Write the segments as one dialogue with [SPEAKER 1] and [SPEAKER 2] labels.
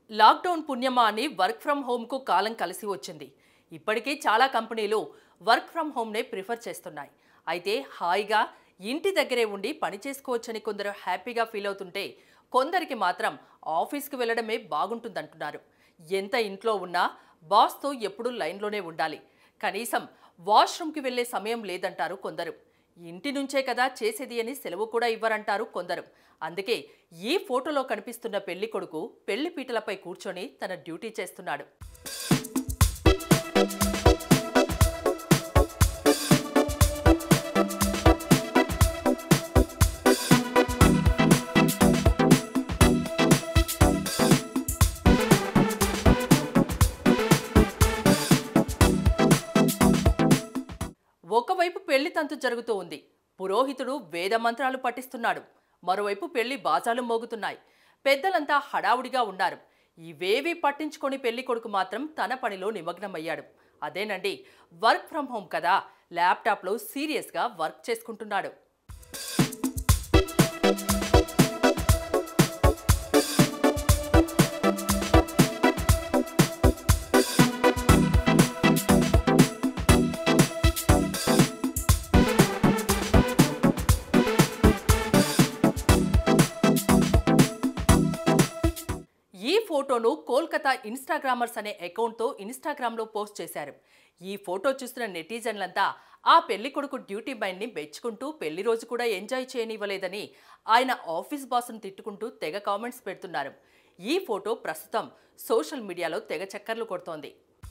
[SPEAKER 1] lockdown పుణ్యమా అని work from హోమ్కు కాలం కలిసి వచ్చింది ఇప్పటికీ చాలా కంపెనీలు వర్క్ ఫ్రం హోమ్నే ప్రిఫర్ చేస్తున్నాయి అయితే హాయిగా ఇంటి దగ్గరే ఉండి పని చేసుకోవచ్చని కొందరు హ్యాపీగా ఫీల్ అవుతుంటే కొందరికి మాత్రం ఆఫీస్కి వెళ్ళడమే బాగుంటుందంటున్నారు ఎంత ఇంట్లో ఉన్నా బాస్తో ఎప్పుడూ లైన్లోనే ఉండాలి కనీసం వాష్రూమ్కి వెళ్ళే సమయం లేదంటారు కొందరు ఇంటి నుంచే కదా చేసేది అని సెలవు కూడా ఇవ్వరంటారు కొందరు అందుకే ఈ ఫోటోలో కనిపిస్తున్న పెళ్లి కొడుకు పెళ్లి పీటలపై కూర్చొని తన డ్యూటీ చేస్తున్నాడు ఒకవైపు పెళ్లి తంతు జరుగుతూ ఉంది పురోహితుడు వేద మంత్రాలు పఠిస్తున్నాడు మరోవైపు పెళ్లి బాజాలు మోగుతున్నాయి పెద్దలంతా హడావుడిగా ఉన్నారు ఇవేవీ పట్టించుకొని పెళ్లి కొడుకు మాత్రం తన పనిలో నిమగ్నమయ్యాడు అదేనండి వర్క్ ఫ్రం హోమ్ కదా ల్యాప్టాప్లో సీరియస్గా వర్క్ చేసుకుంటున్నాడు ఈ ఫోటోను కోల్కతా ఇన్స్టాగ్రామర్స్ అనే అకౌంట్తో ఇన్స్టాగ్రామ్లో పోస్ట్ చేశారు ఈ ఫోటో చూస్తున్న నెటిజన్లంతా ఆ పెళ్లి కొడుకు డ్యూటీ మైండ్ని మెచ్చుకుంటూ పెళ్లి రోజు కూడా ఎంజాయ్ చేయనివ్వలేదని ఆయన ఆఫీస్ బాస్ను తిట్టుకుంటూ తెగ కామెంట్స్ పెడుతున్నారు ఈ ఫోటో ప్రస్తుతం సోషల్ మీడియాలో తెగ చక్కర్లు కొడుతోంది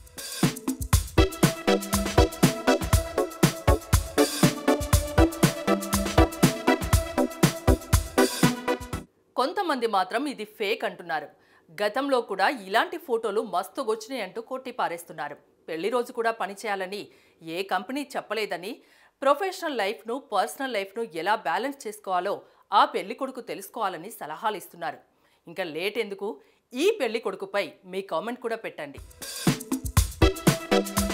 [SPEAKER 1] కొంతమంది మాత్రం ఇది ఫేక్ అంటున్నారు గతంలో కూడా ఇలాంటి ఫోటోలు మస్తు వచ్చినాయి అంటూ కొట్టి పారేస్తున్నారు పెళ్లి రోజు కూడా పనిచేయాలని ఏ కంపెనీ చెప్పలేదని ప్రొఫెషనల్ లైఫ్ను పర్సనల్ లైఫ్ను ఎలా బ్యాలెన్స్ చేసుకోవాలో ఆ పెళ్లి కొడుకు తెలుసుకోవాలని సలహాలు ఇస్తున్నారు ఇంకా లేట్ ఎందుకు ఈ పెళ్లి కొడుకుపై మీ కామెంట్ కూడా పెట్టండి